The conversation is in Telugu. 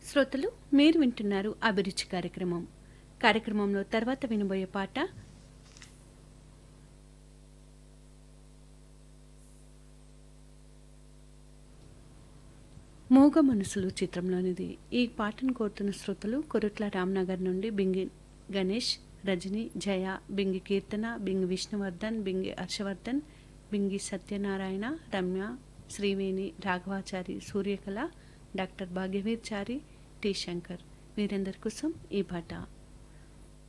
శ్రోతలు మీరు వింటున్నారు అభిరుచి కార్యక్రమం కార్యక్రమంలో తర్వాత వినబోయే పాట మూగ మనసులు చిత్రంలోనిది ఈ పాటను కోరుతున్న శ్రోతలు కొరుట్ల రామ్నగర్ నుండి బింగి గణేష్ రజని జయ బింగి కీర్తన బింగి విష్ణువర్ధన్ బింగి హర్షవర్ధన్ బింగి సత్యనారాయణ రమ్య శ్రీవేణి రాఘవాచారి సూర్యకళ డాక్టర్ భాగ్యవీర్ చారి టి శంకర్ వీరందరి కోసం ఈ పాట